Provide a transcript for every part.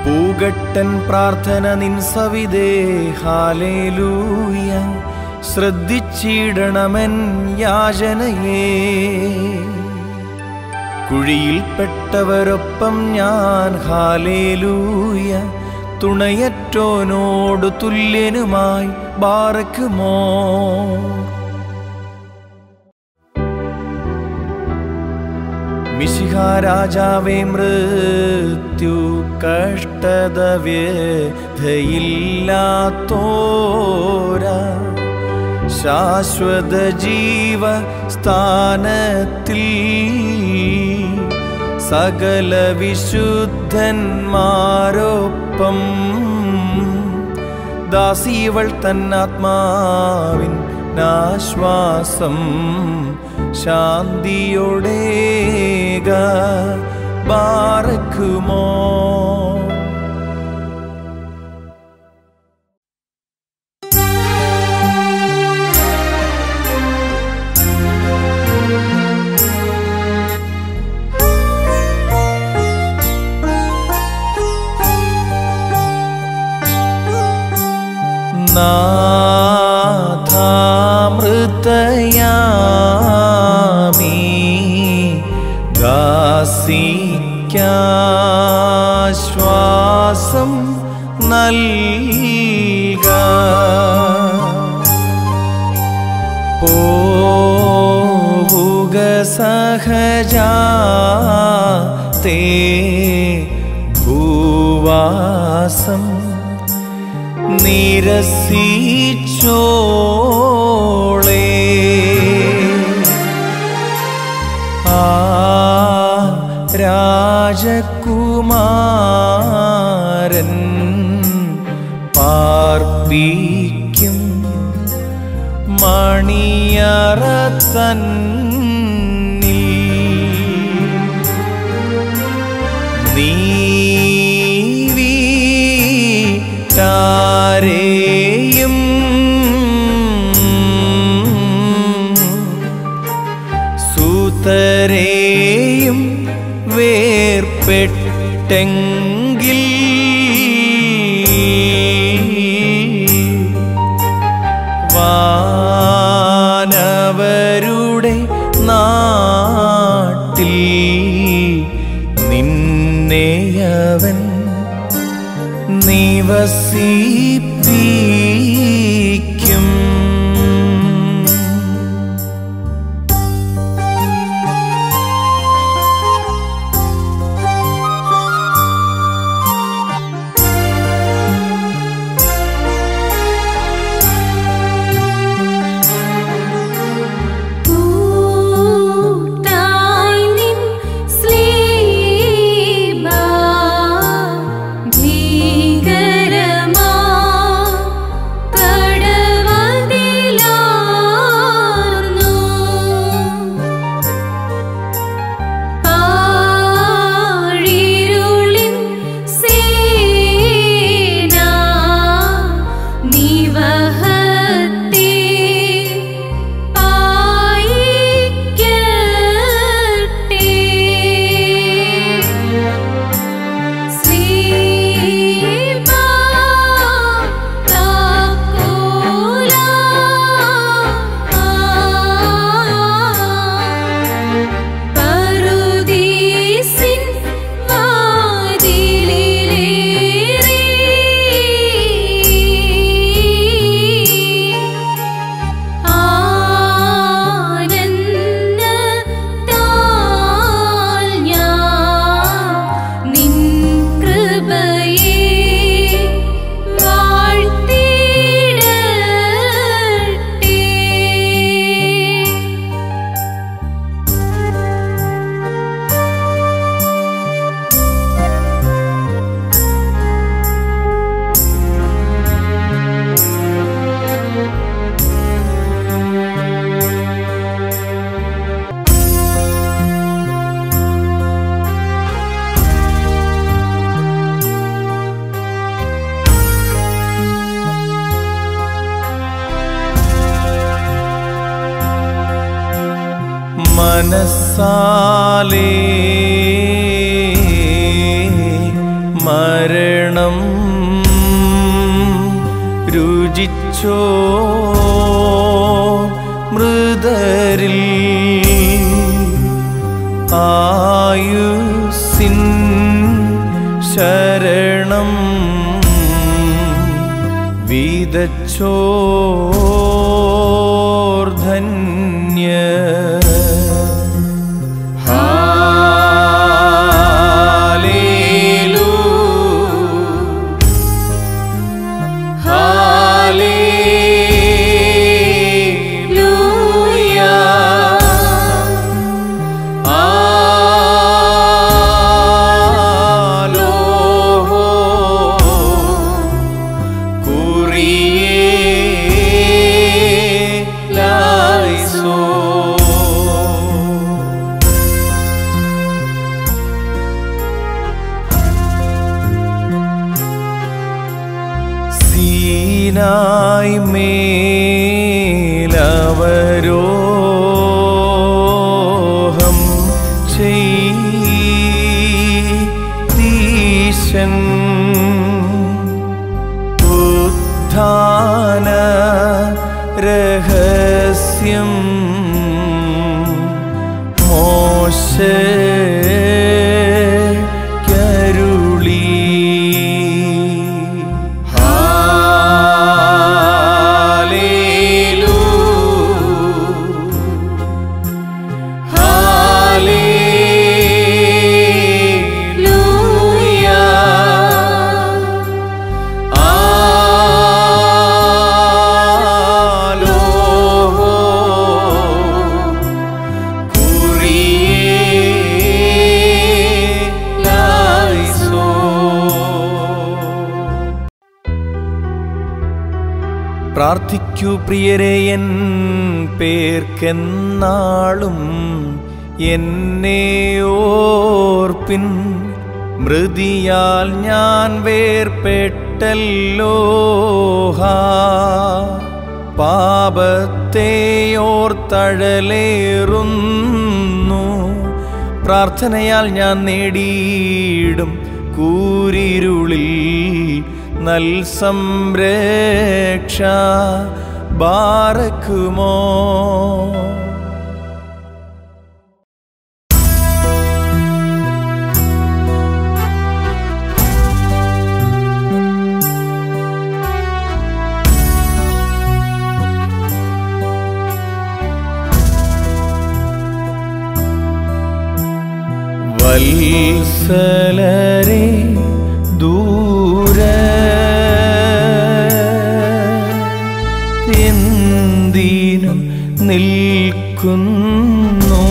പൂകട്ടൻ പ്രാർത്ഥന നിൻ സവിതേ ഹാലേലൂയ ശ്രദ്ധിച്ചിടണമെൻ യാചനയേ കുഴിയിൽപ്പെട്ടവരൊപ്പം ഞാൻ ഹാലേലൂയ തുണയറ്റോനോട് തുല്യനുമായി ബാറക്കുമോ മിശിഹാരാജാവേ മൃത്യു കഷ്ടത വ്യഥയില്ലാത്തോര ശാശ്വത ജീവ സ്ഥാനത്തിൽ സകല വിശുദ്ധന്മാരൊപ്പം ദാസീവൾ തന്നാത്മാവിൻ നാശ്വാസം ശാന്തിയോടേക ബാറക്കുമോ നാഥാമൃതയാമീ ദാസിക്കാശ്വാസം നൽക പോവുക സഹജാ തേ ഭൂവാസം നിരസിച്ചോളേ ആ രാജകുമാരൻ പാർപ്പിക്കും മണിയറ തന്നിൽ നീവീട്ടാരെയും സൂതരെയും വേർപെട്ടെങ്കിൽ വാനവരുടെ നാട്ടിൽ നിന്നെയവൻ നിവസിപ്പിക്കും കൂട്ടായി നിൻ സ്ലീബ ഭീകരമാ കടവതിലാർന്നു ആഴിരുളിൻ സേന നിവഹത്തെ പായിക്കട്ടെ ശ്രീബാ താക്കോല പറുദീസിൻ വാതിലിലേറി ആനന്ദത്താൽ ഞാൻ നിൻ കൃപയെ വാഴ്ത്തിടട്ടെ മനസ്സാലേ മരണം രുചിച്ചോ മൃതരിൽ ആയുസിൻ ശരണം വിതച്ചോർ Dhanya ഹാലേലൂ Hallelujah. Aloho. Kyrie eleison. Sinai മേലവരോഹം ചെയ്തീശൻ ഉത്ഥാന രഹസ്യം മോശ കരുളി പ്രാർത്ഥിക്കൂ പ്രിയരെ എൻ പേർക്കെന്നാളും എന്നെ ഓർപ്പിൻ മൃതിയാൽ ഞാൻ വേർപെട്ടല്ലോ ഹാ പാപത്തെയോർത്തഴലേറുന്നു പ്രാർത്ഥനയാൽ ഞാൻ നേടിയിടും കൂരിരുളിൽ നൽ സംരക്ഷ ബാറക്കുമോ വത്സലരെ ദൂര എന്തിനും നിൽക്കുന്നു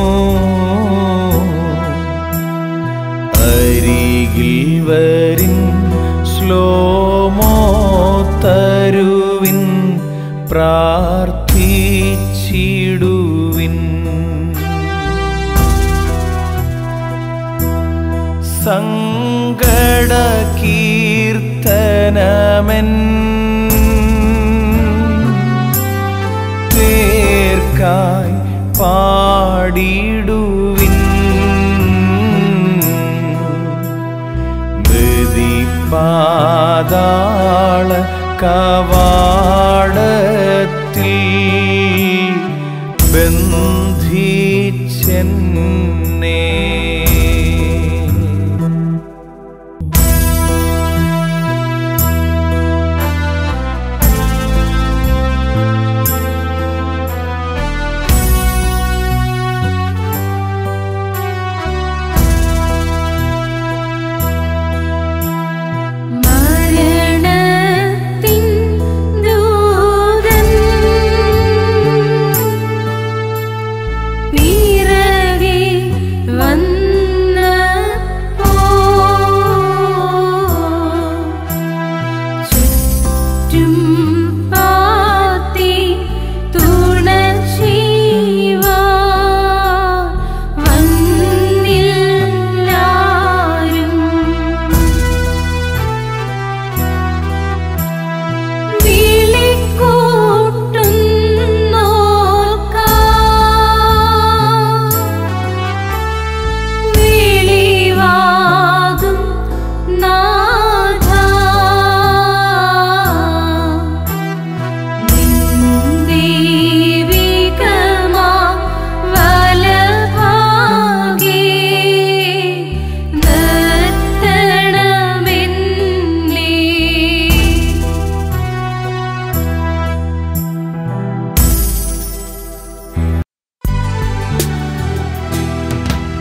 അരികിൽ വരിൻ ശ്ലോമോ തരുവിൻ പ്രാർത്ഥിച്ചിടുവിൻ സങ്കട കീർത്തനമൻ പേർക്കായി പാടിടുവിൻ പാതാള കവാടത്തിൽ ബന്ധിച്ചെന്നേ മരണത്തിൻ ദൂതൻ പിറകെ വന്നു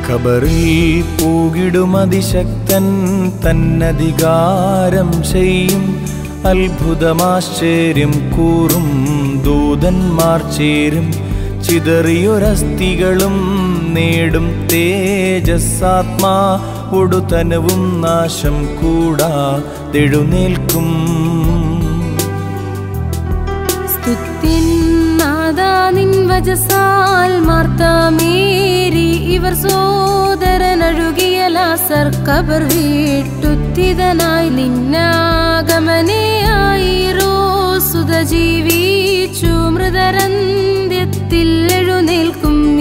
ഖബറിൽ പൂകിടും അതിശക്തൻ തന്നധികാരം ചെയ്യും അത്ഭുതമാശ്ചര്യം കൂറും ദൂതന്മാർ ചേരും ചിതറിയൊരസ്ഥികളും നേടും തേജസ്സാത്മാ ഒടുതനവും നാശം കൂടാതെഴുന്നേൽക്കും സ്തുത്യൻ നാദാ നിൻ വജസാൽ മാർത്താമേരി ഇവർ സോദരനഴുകിയ ലാസർ കബർ വീട്ടുത്തിതനായി നിന്നാഗമനയായി റോസുത ജീവിച്ചു മൃതരന്ത്യത്തിൽ എഴുന്നേൽക്കും